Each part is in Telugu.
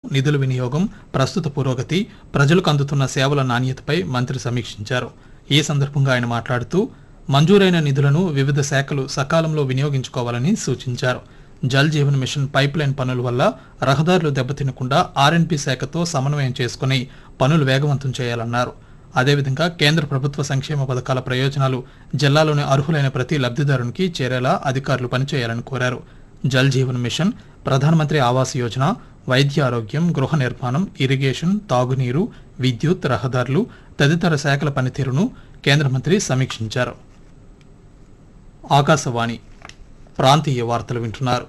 నిధుల వినియోగం ప్రస్తుత పురోగతి ప్రజలకు అందుతున్న సేవల నాణ్యతపై మంత్రి సమీక్షించారు ఈ సందర్భంగా ఆయన మాట్లాడుతూ మంజూరైన నిధులను వివిధ శాఖలు సకాలంలో వినియోగించుకోవాలని సూచించారు Jal Jeevan mission pipeline పనుల వల్ల రహదారులు దెబ్బతినకుండా ఆర్ఎన్పి శాఖతో సమన్వయం చేసుకుని పనులు వేగవంతం చేయాలన్నారు అదేవిధంగా కేంద్ర ప్రభుత్వ సంక్షేమ పథకాల ప్రయోజనాలు జిల్లాలోని అర్హులైన ప్రతి లబ్ధిదారునికి చేరేలా అధికారులు పనిచేయాలని కోరారు జల్ జీవన్ మిషన్ ప్రధానమంత్రి ఆవాస్ యోజన వైద్య ఆరోగ్యం గృహ నిర్మాణం ఇరిగేషన్ తాగునీరు విద్యుత్ రహదారులు తదితర శాఖల పనితీరును కేంద్ర మంత్రి సమీక్షించారు ఆకాశవాణి ప్రాంతీయ వార్తలు వింటున్నారు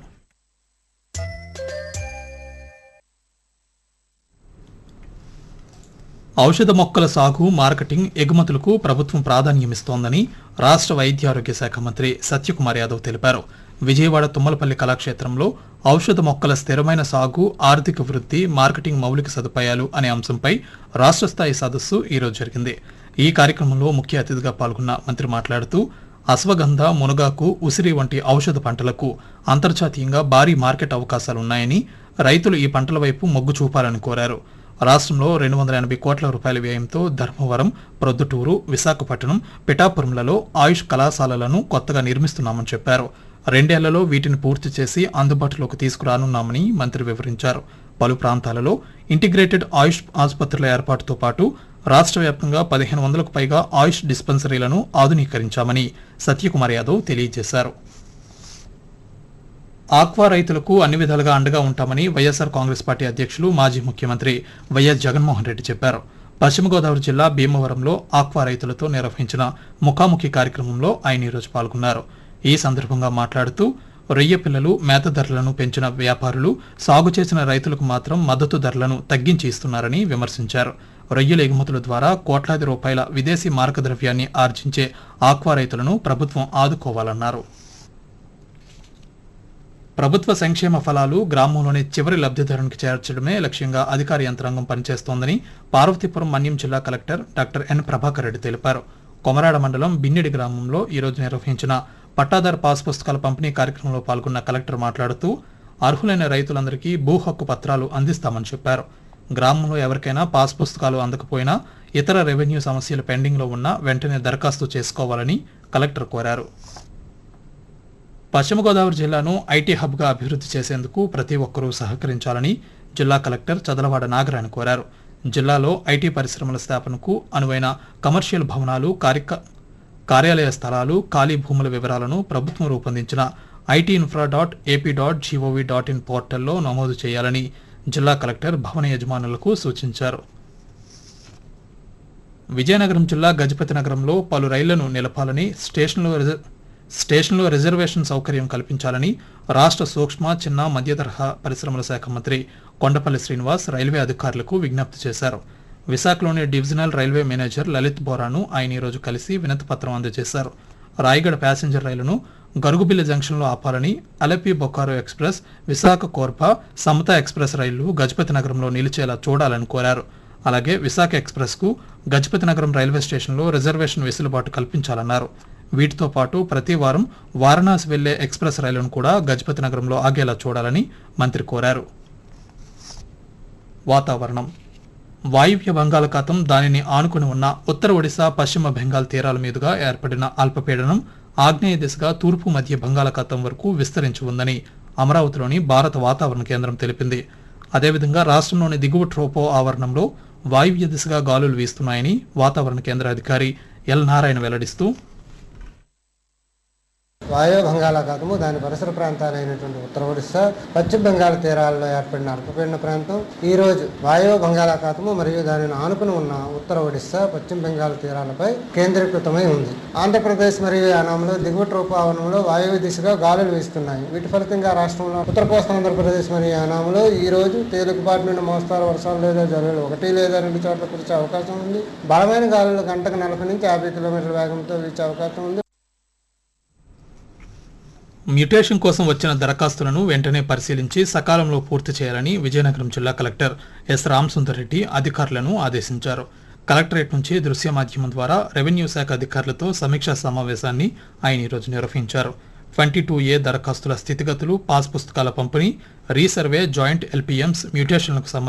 ఔషధ మొక్కల సాగు మార్కెటింగ్ ఎగుమతులకు ప్రభుత్వం ప్రాధాన్యమిస్తోందని రాష్ట్ర వైద్య ఆరోగ్య శాఖ మంత్రి సత్యకుమార్ యాదవ్ తెలిపారు విజయవాడ తుమ్మలపల్లి కళాక్షేత్రంలో ఔషధ మొక్కల స్థిరమైన సాగు ఆర్థిక వృద్ధి మార్కెటింగ్ మౌలిక సదుపాయాలు అనే అంశంపై రాష్ట్ర స్థాయి సదస్సు ఈరోజు జరిగింది ఈ కార్యక్రమంలో ముఖ్య అతిథిగా పాల్గొన్న మంత్రి మాట్లాడుతూ అశ్వగంధ మునగాకు ఉసిరి వంటి ఔషధ పంటలకు అంతర్జాతీయంగా భారీ మార్కెట్ అవకాశాలున్నాయని రైతులు ఈ పంటల వైపు మొగ్గు చూపాలని కోరారు రాష్ట్రంలో రెండు వందల ఎనభై కోట్ల రూపాయల వ్యయంతో ధర్మవరం ప్రొద్దుటూరు విశాఖపట్నం పిఠాపురంలలో ఆయుష్ కళాశాలలను కొత్తగా నిర్మిస్తున్నామని చెప్పారు రెండేళ్లలో వీటిని పూర్తి చేసి అందుబాటులోకి తీసుకురానున్నామని మంత్రి వివరించారు పలు ప్రాంతాలలో ఇంటిగ్రేటెడ్ ఆయుష్ ఆసుపత్రుల ఏర్పాటుతో పాటు రాష్ట్ర వ్యాప్తంగా పదిహేను వందలకు పైగా ఆయుష్ డిస్పెన్సరీలను ఆధునీకరించామని సత్యకుమార్ యాదవ్ తెలియజేశారు ఆక్వా రైతులకు అన్ని విధాలుగా అండగా ఉంటామని వైఎస్ఆర్ కాంగ్రెస్ పార్టీ అధ్యక్షులు మాజీ ముఖ్యమంత్రి వైఎస్ జగన్మోహన్ రెడ్డి చెప్పారు పశ్చిమ గోదావరి జిల్లా భీమవరంలో ఆక్వా రైతులతో నిర్వహించిన ముఖాముఖి కార్యక్రమంలో ఆయన ఈరోజు పాల్గొన్నారు ఈ సందర్భంగా మాట్లాడుతూ రొయ్య పిల్లలు మేత ధరలను పెంచిన వ్యాపారులు సాగు చేసిన రైతులకు మాత్రం మద్దతు ధరలను తగ్గించి ఇస్తున్నారని విమర్శించారు రొయ్యల ఎగుమతుల ద్వారా కోట్లాది రూపాయల విదేశీ మార్గద్రవ్యాన్ని ఆర్జించే ఆక్వా రైతులను ప్రభుత్వం ఆదుకోవాలన్నారు ప్రభుత్వ సంక్షేమ ఫలాలు గ్రామంలోని చివరి లబ్ధిదారునికి చేర్చడమే లక్ష్యంగా అధికార యంత్రాంగం పనిచేస్తోందని పార్వతీపురం మన్యం జిల్లా collector doctor N Prabhakar Reddy తెలిపారు కొమరాడ మండలం బిన్నిడి గ్రామంలో ఈరోజు నిర్వహించిన పట్టాదారు పాస్ పుస్తకాల పంపిణీ కార్యక్రమంలో పాల్గొన్న కలెక్టర్ మాట్లాడుతూ అర్హులైన రైతులందరికీ భూ హక్కు పత్రాలు అందిస్తామని చెప్పారు గ్రామంలో ఎవరికైనా పాస్ పుస్తకాలు అందకపోయినా ఇతర రెవెన్యూ సమస్యలు పెండింగ్లో ఉన్నా వెంటనే దరఖాస్తు చేసుకోవాలని కలెక్టర్ కోరారు పశ్చిమ గోదావరి జిల్లాను ఐటీ హబ్గా అభివృద్ధి చేసేందుకు ప్రతి ఒక్కరూ సహకరించాలని జిల్లా కలెక్టర్ చదలవాడ నాగరాయణ కోరారు జిల్లాలో ఐటీ పరిశ్రమల స్థాపనకు అనువైన కమర్షియల్ భవనాలు కార్యక కార్యాలయ స్థలాలు ఖాళీ భూముల వివరాలను ప్రభుత్వం రూపొందించిన IT infra dot AP dot gov dot in పోర్టల్లో నమోదు చేయాలని జిల్లా కలెక్టర్ భవన యజమానులకు సూచించారు విజయనగరం జిల్లా గజపతి నగరంలో పలు రైళ్లను నిలపాలని స్టేషన్లో రిజ- స్టేషన్లో రిజర్వేషన్ సౌకర్యం కల్పించాలని రాష్ట్ర సూక్ష్మ చిన్న మధ్య తరహా పరిశ్రమల శాఖ మంత్రి కొండపల్లి శ్రీనివాస్ రైల్వే అధికారులకు విజ్ఞప్తి చేశారు విశాఖలోని డివిజనల్ రైల్వే మేనేజర్ లలిత్ బోరాను ఆయన ఈరోజు కలిసి వినతి పత్రం అందజేశారు రాయగడ ప్యాసింజర్ రైలును గరుగుబిల్లి జంక్షన్లో ఆపాలని అలపి బొకారో ఎక్స్ప్రెస్ విశాఖ కోర్పా సమత ఎక్స్ప్రెస్ రైళ్లు గజపతి నగరంలో నిలిచేలా చూడాలని కోరారు అలాగే విశాఖ ఎక్స్ప్రెస్కు గజపతి నగరం రైల్వే స్టేషన్లో రిజర్వేషన్ వెసులుబాటు కల్పించాలన్నారు వీటితో పాటు ప్రతి వారం వారణాసి వెళ్లే ఎక్స్ప్రెస్ రైలును కూడా గజపతి నగరంలో ఆగేలా చూడాలని మంత్రి కోరారు వాతావరణం వాయువ్య బంగాళాఖాతం దానిని ఆనుకుని ఉన్న ఉత్తర ఒడిశా పశ్చిమ బెంగాల్ తీరాల మీదుగా ఏర్పడిన అల్పపీడనం ఆగ్నేయ దిశగా తూర్పు మధ్య బంగాళాఖాతం వరకు విస్తరించి ఉందని అమరావతిలోని భారత వాతావరణ కేంద్రం తెలిపింది అదేవిధంగా రాష్ట్రంలోని దిగువ ట్రోపో ఆవరణంలో వాయువ్య దిశగా గాలులు వీస్తున్నాయని వాతావరణ కేంద్ర అధికారి ఎల్ నారాయణ వెల్లడిస్తూ వాయు బంగాళాఖాతము దాని పరిసర ప్రాంతాలైనటువంటి ఉత్తర ఒడిశా పశ్చిమ బెంగాల్ తీరాల్లో ఏర్పడిన అల్పపీడన ప్రాంతం ఈ రోజు వాయు బంగాళాఖాతము మరియు దానిని ఆనుకుని ఉన్న ఉత్తర ఒడిశా పశ్చిమ బెంగాల్ తీరాలపై కేంద్రీకృతమై ఉంది ఆంధ్రప్రదేశ్ మరియు యానాంలో దిగువ ట్రోపావనంలో వాయువ్య దిశగా గాలులు వీస్తున్నాయి వీటి ఫలితంగా రాష్ట్రంలో ఉత్తర కోస్తా ఆంధ్రప్రదేశ్ మరియు యానాంలో ఈ రోజు తేలికపాటి నుండి మోస్తారు వర్షాలు లేదా జల్లులు ఒకటి లేదా రెండు చోట్ల కురిసే అవకాశం ఉంది బలమైన గాలులు గంటకు నలభై నుంచి యాభై కిలోమీటర్ల వేగంతో వీచే అవకాశం ఉంది మ్యుటేషన్ కోసం వచ్చిన దరఖాస్తులను వెంటనే పరిశీలించి సకాలంలో పూర్తి చేయాలని విజయనగరం జిల్లా కలెక్టర్ ఎస్ రామసుందర్ రెడ్డి అధికారులను ఆదేశించారు కలెక్టరేట్ నుంచి దృశ్య మాధ్యమం ద్వారా రెవెన్యూ శాఖ అధికారులతో సమీక్షా సమావేశాన్ని ఆయన ఈరోజు నిర్వహించారు ట్వంటీ టూ ఏ దరఖాస్తుల స్థితిగతులు పాస్ పుస్తకాల పంపిణీ రీసర్వే జాయింట్ ఎల్పీఎంస్ మ్యూటేషన్లకు సంబంధించి